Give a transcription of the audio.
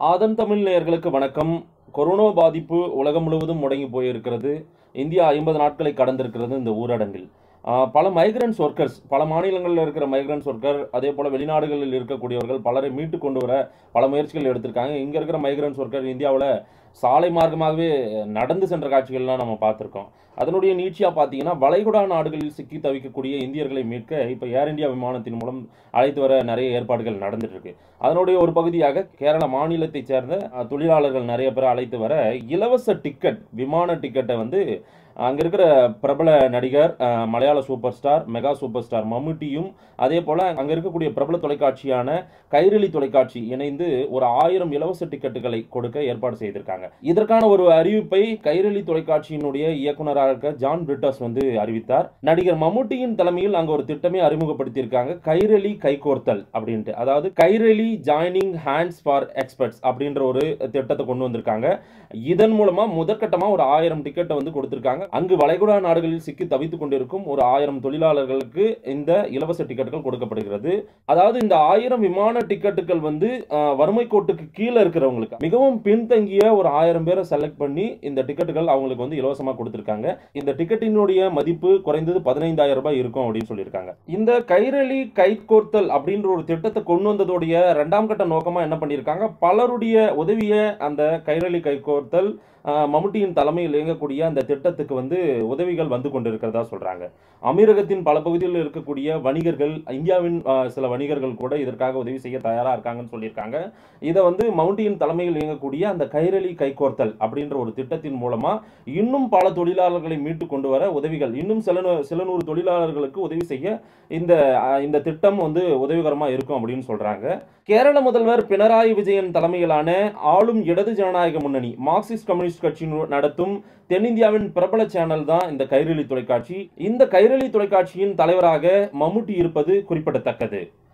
ஆதன் தமிழ் நேயர்களுக்கு வணக்கம் கொரோனா பாதிப்பு உலகம் முழுவதும் முடங்கி போயிருக்கிறது இந்தியா ஐம்பது நாட்களை கடந்திருக்கிறது இந்த ஊரடங்கில் ஆஹ் பல மைக்ரன்ஸ் ஒர்க்கர்ஸ் பல மாநிலங்களில் இருக்கிற மைக்ரன்ஸ் ஒர்க்கர் அதே போல் வெளிநாடுகளில் இருக்கக்கூடியவர்கள் பலரை மீட்டு கொண்டு வர பல முயற்சிகள் எடுத்திருக்காங்க இங்கே இருக்கிற மைக்ரன்ஸ் ஒர்க்கர் இந்தியாவில் சாலை மார்க்கமாகவே நடந்து சென்ற காட்சிகள்லாம் நம்ம பார்த்துருக்கோம் அதனுடைய நீட்சியாக பார்த்தீங்கன்னா வளைகுடா நாடுகளில் சிக்கி தவிக்கக்கூடிய இந்தியர்களை மீட்க இப்போ ஏர் இந்தியா விமானத்தின் மூலம் அழைத்து வர நிறைய ஏற்பாடுகள் நடந்துட்டு இருக்கு அதனுடைய ஒரு பகுதியாக கேரள மாநிலத்தைச் சேர்ந்த அஹ், தொழிலாளர்கள் நிறைய பேரை அழைத்து வர இலவச டிக்கெட் விமான டிக்கெட்டை வந்து அங்கே இருக்கிற பிரபல நடிகர் அஹ், மலையாள super star mega super star மம்முட்டியும் அதே போல் அங்கே இருக்கக்கூடிய பிரபல தொலைக்காட்சியான கைரளி தொலைக்காட்சி இணைந்து ஒரு ஆயிரம் இலவச டிக்கெட்டுகளை கொடுக்க ஏற்பாடு செய்திருக்காங்க இதற்கான ஒரு அறிவிப்பை கைரளி தொலைக்காட்சியினுடைய இயக்குனராக இருக்க ஜான் பிரிட்டஸ் வந்து அறிவித்தார் நடிகர் மம்முட்டியின் தலைமையில் அங்கே ஒரு திட்டமே அறிமுகப்படுத்தியிருக்காங்க கைரளி கைகோர்த்தல் அப்படின்ட்டு அதாவது Kairali joining hands for experts அப்படின்ற ஒரு திட்டத்தை கொண்டு வந்திருக்காங்க இதன் மூலமா முதற்கட்டமா ஒரு ஆயிரம் டிக்கெட்டை வந்து கொடுத்திருக்காங்க அங்கு வளைகுடா நாடுகளில் சிக்கி தவித்துக் கொண்டிருக்கும் ஒரு ஆயிரம் தொழிலாளர்களுக்கு இந்த இலவச டிக்கெட்டுகள் கொடுக்கப்படுகிறது அதாவது இந்த ஆயிரம் விமான டிக்கெட்டுகள் வந்து அஹ், வறுமை கோட்டுக்கு கீழே இருக்கிறவங்களுக்கு மிகவும் பின்தங்கிய ஒரு ஆயிரம் பேரை செலக்ட் பண்ணி இந்த டிக்கெட்டுகள் அவங்களுக்கு வந்து இலவசமா கொடுத்திருக்காங்க இந்த டிக்கெட்டினுடைய மதிப்பு குறைந்தது பதினைந்தாயிரம் ரூபாய் இருக்கும் அப்படின்னு சொல்லியிருக்காங்க இந்த கைரளி கைகோர்த்தல் அப்படின்ற ஒரு திட்டத்தை கொண்டு வந்ததோடைய ரெண்டாம் கட்ட நோக்கமா என்ன பண்ணியிருக்காங்க பலருடைய உதவிய அந்த கைரளி கைகோர்த்தல் ஆஹ், மம்முட்டியின் தலைமையில் இயங்கக்கூடிய அந்த திட்டத்துக்கு வந்து உதவிகள் வந்து கொண்டிருக்கிறதா சொல்றாங்க அமீரகத்தின் பல பகுதிகளில் இருக்கக்கூடிய வணிகர்கள் இந்தியாவின் ஆஹ், சில வணிகர்கள் கூட இதற்காக உதவி செய்ய தயாரா இருக்காங்கன்னு சொல்லியிருக்காங்க இதை வந்து மவுண்டியின் தலைமையில் இயங்கக்கூடிய அந்த கைரளி கைகோர்த்தல் அப்படின்ற ஒரு திட்டத்தின் மூலமா இன்னும் பல தொழிலாளர்களை மீட்டு கொண்டு வர உதவிகள் இன்னும் சில நூ- சில நூறு தொழிலாளர்களுக்கு உதவி செய்ய இந்த அஹ், இந்த திட்டம் வந்து உதவிகரமா இருக்கும் அப்படின்னு சொல்றாங்க கேரள முதல்வர் பினராயி விஜயன் தலைமையிலான ஆளும் இடது ஜனநாயக முன்னணி மார்க்சிஸ்ட் கம்யூனிஸ்ட் கட்சி நு- நடத்தும் தென்னிந்தியாவின் பிரபல சேனல் தான் இந்த கைரளி தொலைக்காட்சி இந்த கைரளி தொலைக்காட்சியின் தலைவராக மம்முட்டி இருப்பது குறிப்பிடத்தக்கது